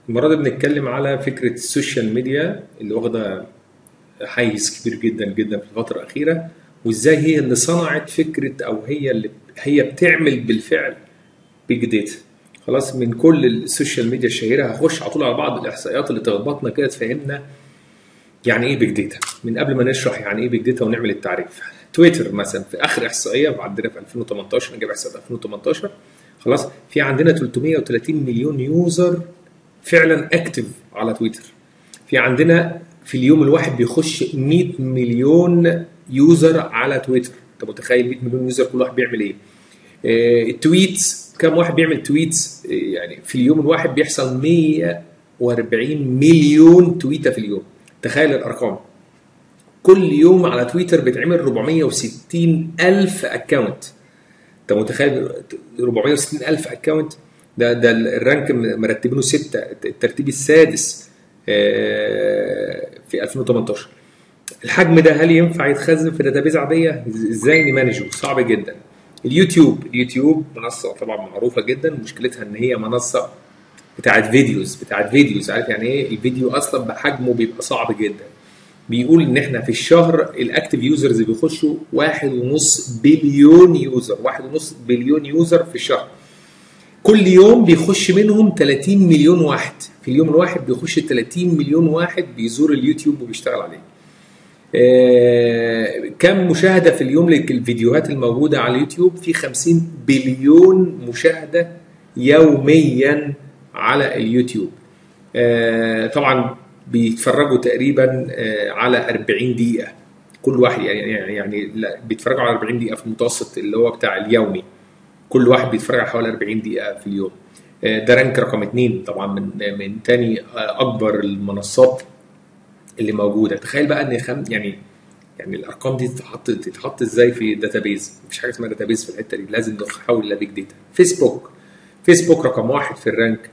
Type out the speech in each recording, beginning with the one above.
المرة دي بنتكلم على فكرة السوشيال ميديا اللي واخدة حيز كبير جدا جدا في الفترة الأخيرة وإزاي هي اللي صنعت فكرة أو هي اللي هي بتعمل بالفعل بيج داتا خلاص من كل السوشيال ميديا الشهيرة هخش على طول على بعض الإحصائيات اللي تخبطنا كده تفهمنا يعني إيه بيج داتا من قبل ما نشرح يعني إيه بيج داتا ونعمل التعريف تويتر مثلا في آخر إحصائية عندنا في 2018 أنا جايب إحصائيات 2018 خلاص في عندنا 330 مليون يوزر فعلا اكتف على تويتر في عندنا في اليوم الواحد بيخش 100 مليون يوزر على تويتر انت متخيل 100 مليون يوزر كل واحد بيعمل ايه آه، التويتس كم واحد بيعمل تويتس آه، يعني في اليوم الواحد بيحصل 140 مليون تويته في اليوم تخيل الارقام كل يوم على تويتر بيتعمل 460 الف اكونت انت متخيل 460 الف اكونت ده ده الرانك مرتبينه ستة الترتيب السادس آه، في 2018 الحجم ده هل ينفع يتخزن في داتابيز عاديه ازاي نمانجه صعب جدا اليوتيوب اليوتيوب منصه طبعا معروفه جدا مشكلتها ان هي منصه بتاعت فيديوز بتاعت فيديوز عارف يعني ايه الفيديو اصلا بحجمه بيبقى صعب جدا بيقول ان احنا في الشهر الاكتيف يوزرز بيخشوا واحد ونص بليون يوزر واحد ونص بليون يوزر في الشهر كل يوم بيخش منهم 30 مليون واحد في اليوم الواحد بيخش 30 مليون واحد بيزور اليوتيوب وبيشتغل عليه آه، كم مشاهده في اليوم للفيديوهات الموجوده على اليوتيوب في 50 بليون مشاهده يوميا على اليوتيوب آه، طبعا بيتفرجوا تقريبا آه، على 40 دقيقه كل واحد يعني يعني يعني لا بيتفرجوا على 40 دقيقه في المتوسط اللي هو بتاع اليومي كل واحد بيتفرج على حوالي 40 دقيقه في اليوم آه، ده رانك رقم اثنين طبعا من من تاني آه، اكبر المنصات اللي موجوده تخيل بقى ان خم يعني يعني الارقام دي تتحط تتحط ازاي في داتابيز مفيش حاجه اسمها داتابيز في الحته دي لازم نحول الى بيج داتا فيسبوك فيسبوك رقم واحد في الرانك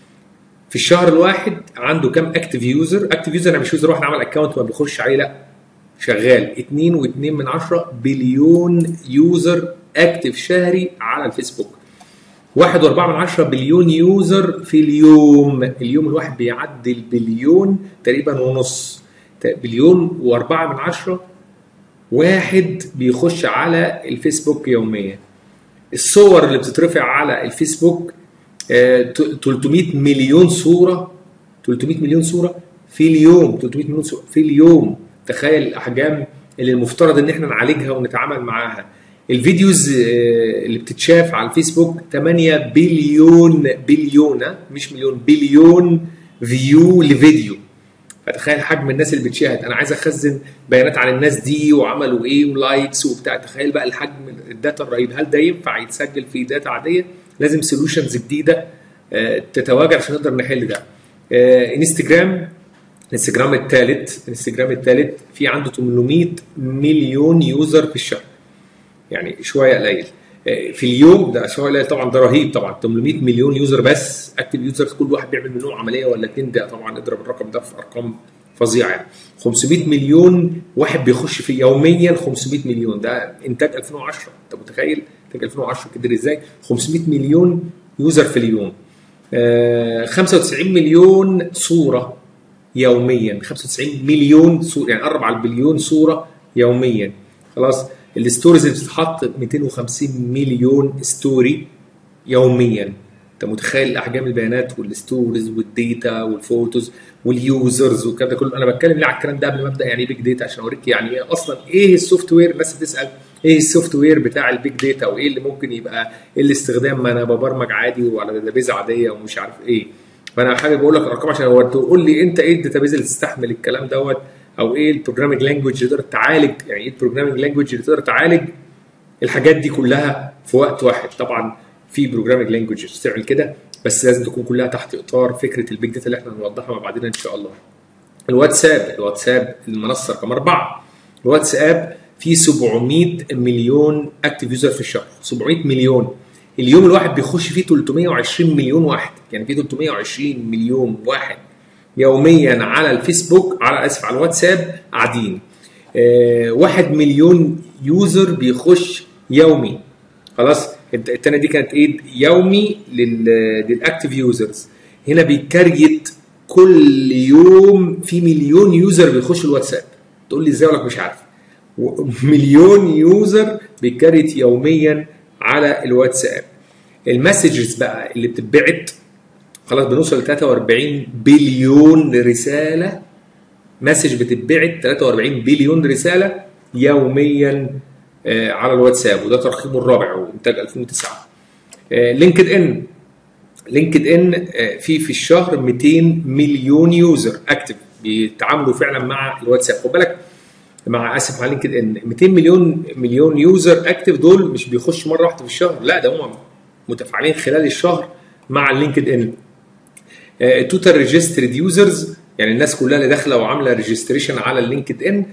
في الشهر الواحد عنده كام اكتف يوزر اكتف يوزر يعني مش يوزر واحد عمل اكونت ما بيخش عليه لا شغال 2.2 من 10 بليون يوزر اكتف شهري على الفيسبوك 1.4 من 10 بليون يوزر في اليوم اليوم الواحد بيعدي البليون تقريبا ونص بليون و4 من 10 واحد بيخش على الفيسبوك يوميا الصور اللي بتترفع على الفيسبوك آه، 300 مليون صورة 300 مليون صورة في اليوم 300 مليون صورة في اليوم تخيل الأحجام اللي المفترض إن احنا نعالجها ونتعامل معاها الفيديوز آه، اللي بتتشاف على الفيسبوك 8 بليون بليون آه، مش مليون بليون فيو لفيديو فتخيل حجم الناس اللي بتشاهد انا عايز اخزن بيانات عن الناس دي وعملوا ايه ولايكس وبتاع تخيل بقى الحجم الداتا الرهيب هل ده ينفع يتسجل في داتا عاديه لازم سولوشنز جديده آه، تتواجد عشان نقدر نحل ده آه، انستجرام انستجرام الثالث انستجرام الثالث في عنده 800 مليون يوزر في الشهر يعني شويه قليل آه، في اليوم ده شويه قليل طبعا ده رهيب طبعا 800 مليون يوزر بس اكتف يوزرز كل واحد بيعمل منهم عمليه ولا اتنين ده طبعا اضرب الرقم ده في ارقام فظيعه يعني 500 مليون واحد بيخش في يوميا 500 مليون ده انتاج 2010 انت متخيل انتاج 2010 كده ازاي 500 مليون يوزر في اليوم آه 95 مليون صوره يوميا 95 مليون صوره يعني قرب على البليون صوره يوميا خلاص الستوريز اللي بتتحط 250 مليون ستوري يوميا انت متخيل احجام البيانات والستوريز والديتا والفوتوز واليوزرز والكلام ده كله انا بتكلم ليه على الكلام ده قبل ما ابدا يعني ايه بيج داتا عشان اوريك يعني ايه اصلا ايه السوفت وير الناس بتسال ايه السوفت وير بتاع البيج داتا وايه اللي ممكن يبقى ايه الاستخدام ما انا ببرمج عادي وعلى داتابيز عاديه ومش عارف ايه فانا حابب اقول لك الارقام عشان هو تقول لي انت ايه الداتابيز اللي تستحمل الكلام دوت او ايه البروجرامينج لانجوج اللي تقدر تعالج يعني ايه البروجرامينج لانجوج اللي تقدر تعالج الحاجات دي كلها في وقت واحد طبعا في بروجرامينج لانجوج تعمل كده بس لازم تكون كلها تحت اطار فكره البيج داتا اللي احنا هنوضحها مع بعضنا ان شاء الله الواتساب الواتساب المنصه رقم اربعه الواتساب فيه 700 مليون اكتف يوزر في الشهر 700 مليون اليوم الواحد بيخش فيه 320 مليون واحد يعني في 320 مليون واحد يوميا على الفيسبوك على اسف على الواتساب قاعدين آه، واحد مليون يوزر بيخش يومي خلاص الت- التانية دي كانت ايه يومي لل- للاكتف يوزرز هنا بيكريت كل يوم في مليون يوزر بيخش الواتساب تقول لي ازاي اقول لك مش عارف مليون يوزر بيكريت يوميا على الواتساب المسجز بقى اللي بتتبعت خلاص بنوصل ل 43 بليون رساله مسج بتتبعت 43 بليون رساله يوميا على الواتساب وده ترقيمه الرابع وانتاج 2009 لينكد ان لينكد ان في في الشهر 200 مليون يوزر اكتف بيتعاملوا فعلا مع الواتساب خد بالك مع اسف مع لينكد ان 200 مليون مليون يوزر اكتف دول مش بيخشوا مره واحده في الشهر لا ده هم متفاعلين خلال الشهر مع اللينكد ان توتال ريجسترد يوزرز يعني الناس كلها اللي داخله وعامله ريجستريشن على اللينكد ان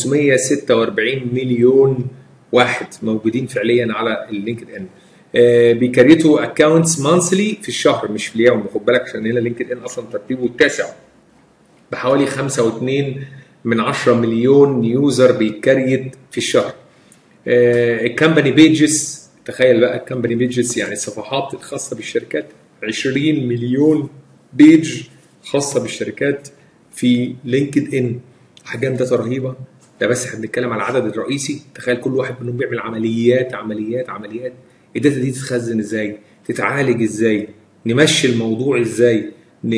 546 مليون واحد موجودين فعليا على اللينكد ان آه بيكريتوا اكونتس مانثلي في الشهر مش في اليوم خد بالك عشان هنا لينكد ان اصلا ترتيبه التاسع بحوالي 5.2 من 10 مليون يوزر بيكريت في الشهر آه الكمباني بيجز تخيل بقى الكمباني بيجز يعني الصفحات الخاصه بالشركات 20 مليون بيج خاصه بالشركات في لينكد ان احجام داتا رهيبه ده بس احنا بنتكلم على العدد الرئيسي تخيل كل واحد منهم بيعمل عمليات عمليات عمليات الداتا دي تتخزن ازاي تتعالج ازاي نمشي الموضوع ازاي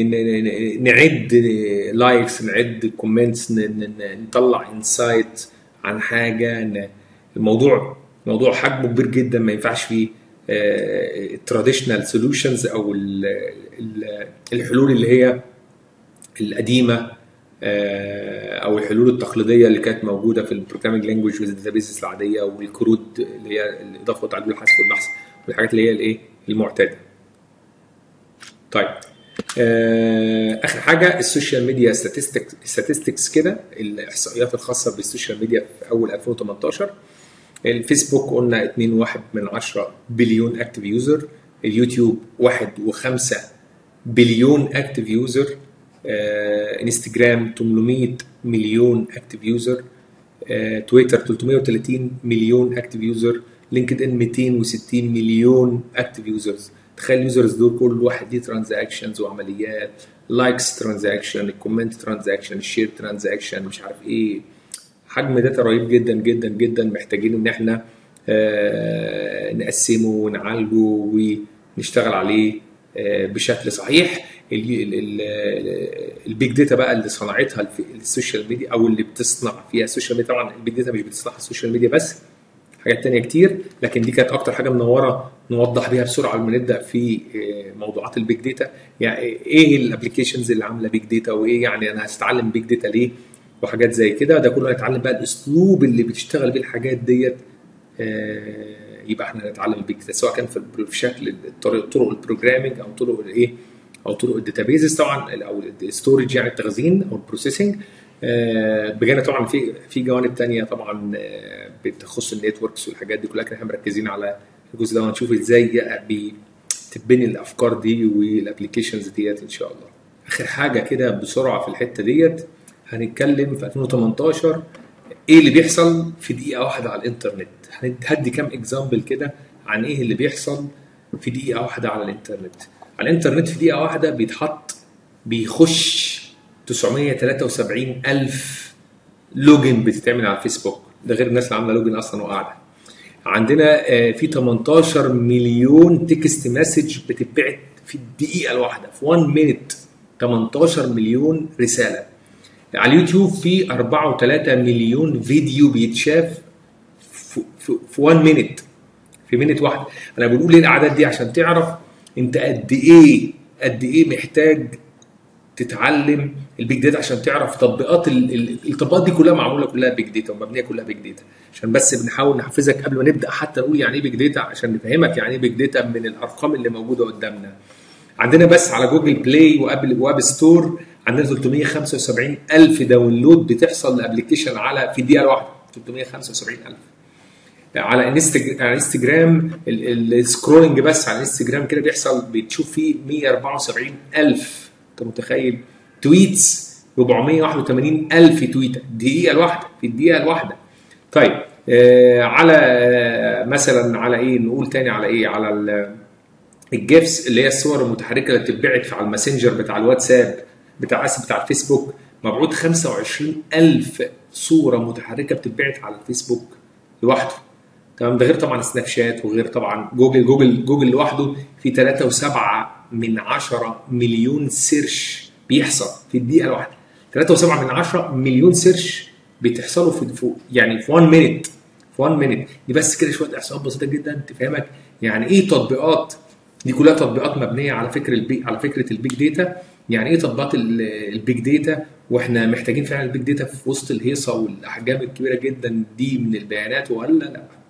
نعد لايكس نعد كومنتس نطلع انسايت عن حاجه الموضوع موضوع حجمه كبير جدا ما ينفعش فيه التراديشنال سولوشنز او ال ال الحلول اللي هي القديمه او الحلول التقليديه اللي كانت موجوده في البروجرامينج لانجوج والداتابيسز العاديه والكروت اللي هي الاضافه والتعديل والحذف والبحث والحاجات اللي هي الايه المعتاده. طيب آه اخر حاجه السوشيال ميديا ستاتستكس كده الاحصائيات الخاصه بالسوشيال ميديا في اول 2018 الفيسبوك قلنا 2.1 من 10 بليون اكتف يوزر اليوتيوب 1.5 بليون اكتف يوزر آه، انستجرام 800 مليون اكتف يوزر آه، تويتر 330 مليون اكتف يوزر لينكد ان 260 مليون اكتف يوزرز تخيل اليوزرز دول كل واحد ليه ترانزاكشنز وعمليات لايكس ترانزاكشن الكومنت ترانزاكشن الشير ترانزاكشن مش عارف ايه حجم داتا رهيب جدا جدا جدا محتاجين ان احنا آه نقسمه ونعالجه ونشتغل عليه آه بشكل صحيح البيج داتا بقى اللي صنعتها السوشيال ميديا او اللي بتصنع فيها السوشيال ميديا طبعا البيج داتا مش بتصنعها السوشيال ميديا بس حاجات تانية كتير لكن دي كانت اكتر حاجه منوره نوضح بيها بسرعه لما نبدا في موضوعات البيج داتا يعني ايه الابلكيشنز اللي عامله بيج داتا وايه يعني انا هستعلم بيج داتا ليه وحاجات زي كده ده كله هنتعلم بقى الاسلوب اللي بتشتغل بيه الحاجات ديت يبقى احنا نتعلم البيج داتا سواء كان في شكل طرق البروجرامنج او طرق الايه او طرق الداتابيزز طبعا او الستورج يعني التخزين او البروسيسنج بجانب طبعا في في جوانب تانية طبعا بتخص النتوركس والحاجات دي كلها احنا مركزين على الجزء ده ونشوف ازاي بتتبني الافكار دي والابلكيشنز ديت ان شاء الله اخر حاجه كده بسرعه في الحته ديت هنتكلم في 2018 ايه اللي بيحصل في دقيقه واحده على الانترنت هدي كام اكزامبل كده عن ايه اللي بيحصل في دقيقه واحده على الانترنت على الانترنت في دقيقه واحده بيتحط بيخش 973 الف لوجن بتتعمل على الفيسبوك ده غير الناس اللي عامله لوجن اصلا وقاعده عندنا في 18 مليون تكست مسج بتتبعت في الدقيقه الواحده في 1 مينت 18 مليون رساله على اليوتيوب في 4.3 مليون فيديو بيتشاف في 1 مينت في مينت واحده انا بقول ليه الاعداد دي عشان تعرف انت قد ايه قد ايه محتاج تتعلم البيج داتا عشان تعرف تطبيقات التطبيقات دي كلها معموله كلها بيج داتا ومبنيه كلها بيج داتا عشان بس بنحاول نحفزك قبل ما نبدا حتى نقول يعني ايه بيج داتا عشان نفهمك يعني ايه بيج داتا من الارقام اللي موجوده قدامنا عندنا بس على جوجل بلاي وابل واب ستور عندنا 375 الف داونلود بتحصل لابلكيشن على في دقيقه واحده 375 الف على انستج... على انستجرام السكرولنج بس على انستجرام كده بيحصل بتشوف فيه 174 الف انت متخيل تويتس 481 الف تويته الدقيقه الواحده في الدقيقه الواحده طيب آه على آه مثلا على ايه نقول تاني على ايه على الجيفس اللي هي الصور المتحركه اللي بتتبعت على الماسنجر بتاع الواتساب بتاع اسف بتاع الفيسبوك مبعوث 25000 صوره متحركه بتتبعت على الفيسبوك لوحده تمام ده غير طبعا سناب شات وغير طبعا جوجل جوجل جوجل لوحده في 3.7 من 10 مليون سيرش بيحصل في الدقيقه الواحده 3.7 من 10 مليون سيرش بتحصلوا في في- يعني في 1 مينيت في 1 مينيت دي بس كده شويه احصاءات بسيطه جدا تفهمك يعني ايه تطبيقات دي كلها تطبيقات مبنيه على فكر البي على فكره البيج داتا يعني ايه تطبيقات ال- البيج داتا واحنا محتاجين فعلا البيج داتا في وسط الهيصه والاحجام الكبيره جدا دي من البيانات ولا لا